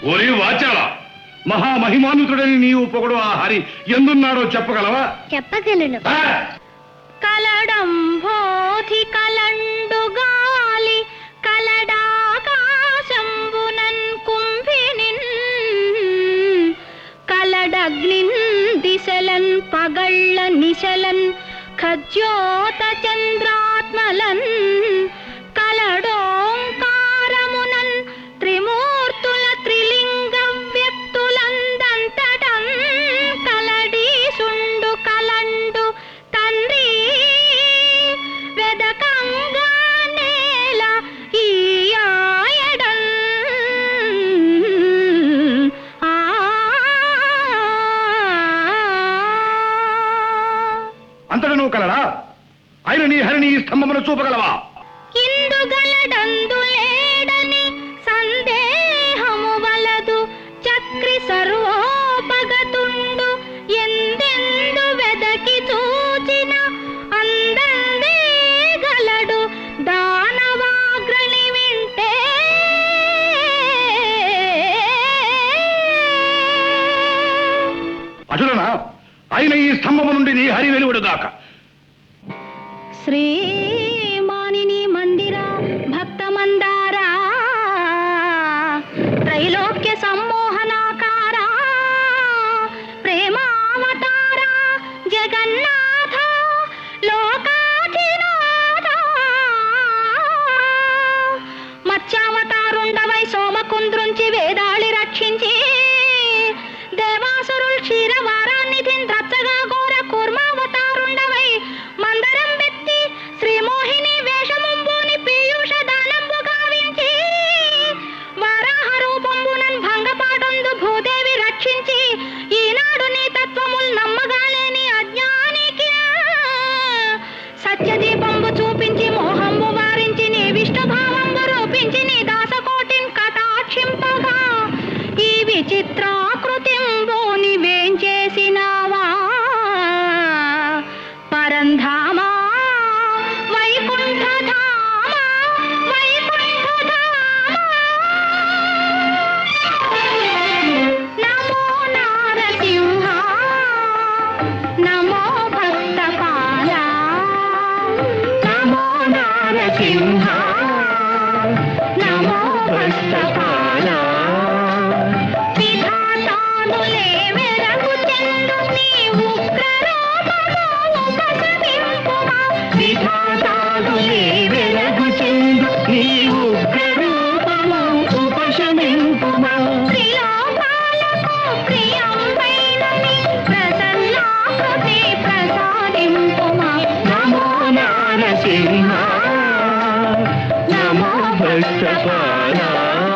ఓరి వాచాల మహామహిమానుతుడని నీవు పొగడు ఆ హరి ఎందున్నాడో చెప్పగలవా చెప్పగలను ఆ? కలడంబోధి కలండు గాలి కలడాకాశంబునన్ కుంభినిన్ కలడగ్నిన్ దిశలన్ పగళ్ళ నిశలన్ ఖజ్యోత చంద్రాత్మలన్ కలడోంకారమునన్ త్రిమూర్తుల త్రిలింగ వ్యక్తులందంతటం కలడీసుండు కలండు తండ్రి వెదకంగా నేల ఈ ఆయడం ఆ అంతట నువ్వు కలడా ఆయన నీ హరిని ఈ స్తంభమును చూపగలవా ఇందుగలడందు లేడని సందేహము వలదు చక్రి సర్వోపగతుండు ఎందెందు వెదకి చూచిన అందందే గలడు దానవాగ్రణి వింటే అటులనా ఆయన ఈ స్తంభము నుండి నీ హరి వెలువడుగాక శ్రీమానిని మందిర భక్త మందారా త్రైలోక్య సమ్మోహనాకార ప్రేమావతార జగన్నాథ లోకాధినాథ మత్స్యావతారుండవై సోమకుంద్రుంచి వేదాళి రక్షించి దేవాసురుల్ క్షీరవారాన్నిధిన్ ద్రచ్చగా ఘోర కూర్మావతారుండవై మందరం వెత్తి శ్రీమోహిని వేషముంబుని పీయూష దానంబు గావించి వరాహ రూపంబునన్ భంగపాటందు భూదేవి రక్షించి ఈనాడు నీ తత్వముల్ నమ్మగాలేని అజ్ఞానికి సత్యదీపంబు చూపించి మోహంబు వారించి నీ విష్ణుభావంబు రూపించి నీ దాసకోటిన్ కటాక్షింపగా ఈ విచిత్రాకృతింబు నీవేం చేసినావా పరంధామా వైకుంఠధామా వైకుంఠధామా నమో నారసింహ నమో భక్తపాల నమో నారసింహ నమో భక్తపాల విధాతానులే వెరకు చెందు నీ ఉగ్రరూపము ఉపశమింపుమా. విధాతానులే వెరకు చెందు నీ ఉగ్రరూపము ఉపశమింపుమా. ప్రియోపాలకు ప్రియంబైన నీ ప్రసన్నాకృతి ప్రసాదింపుమా. నమో నారసింహ నమో భక్తపాల